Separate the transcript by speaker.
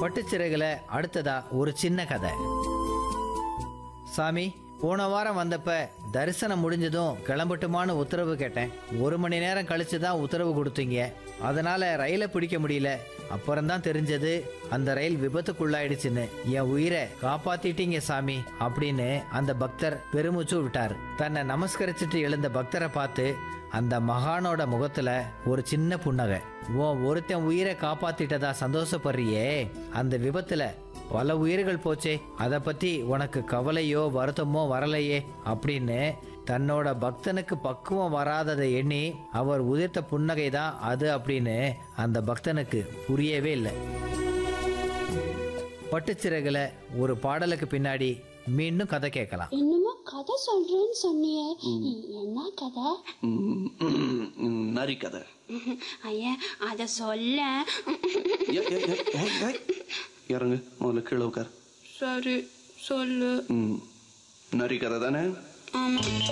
Speaker 1: பட்டுச்சிறைகளை அடுத்ததா ஒரு சின்ன கதை சாமி போன வாரம் வந்தப்ப தரிசனம் முடிஞ்சதும் கிளம்பட்டுமான்னு உத்தரவு கேட்டேன் ஒரு மணி நேரம் கழிச்சு தான் உத்தரவு கொடுத்தீங்க அதனால ரயிலை பிடிக்க முடியல அப்புறம்தான் தெரிஞ்சது அந்த ரயில் விபத்துக்குள்ளாயிடுச்சுன்னு என் உயிரை காப்பாத்திட்டீங்க சாமி அப்படின்னு அந்த பக்தர் பெருமூச்சு விட்டார் தன்னை நமஸ்கரிச்சுட்டு எழுந்த பக்தரை பார்த்து அந்த மகானோட முகத்துல ஒரு சின்ன புன்னகை உன் ஒருத்தன் உயிரை காப்பாத்திட்டதா சந்தோஷப்படுறியே அந்த விபத்துல பல உயிர்கள் போச்சே அதை பத்தி உனக்கு கவலையோ வருத்தமோ வரலையே அப்படின்னு தன்னோட பக்தனுக்கு பக்குவம் வராததை எண்ணி அவர் உதிர்த்த புன்னகை தான் அது அப்படின்னு அந்த பக்தனுக்கு புரியவே இல்லை பட்டுச்சிறகுல ஒரு பாடலுக்கு பின்னாடி மீண்டும் கதை கேட்கலாம்
Speaker 2: என்னமோ கதை சொல்றேன்னு சொன்னியே என்ன கதை
Speaker 3: ம், ம், நரி கதை
Speaker 2: ஐயா அத சொல்ல
Speaker 3: ஏய், ஏய், ஏய், ஏய், ஏய். இறங்கு முதல்ல கீழே உட்கார்
Speaker 2: சரி சொல்லு
Speaker 3: ம், நரி கதை தானே
Speaker 2: ஆமா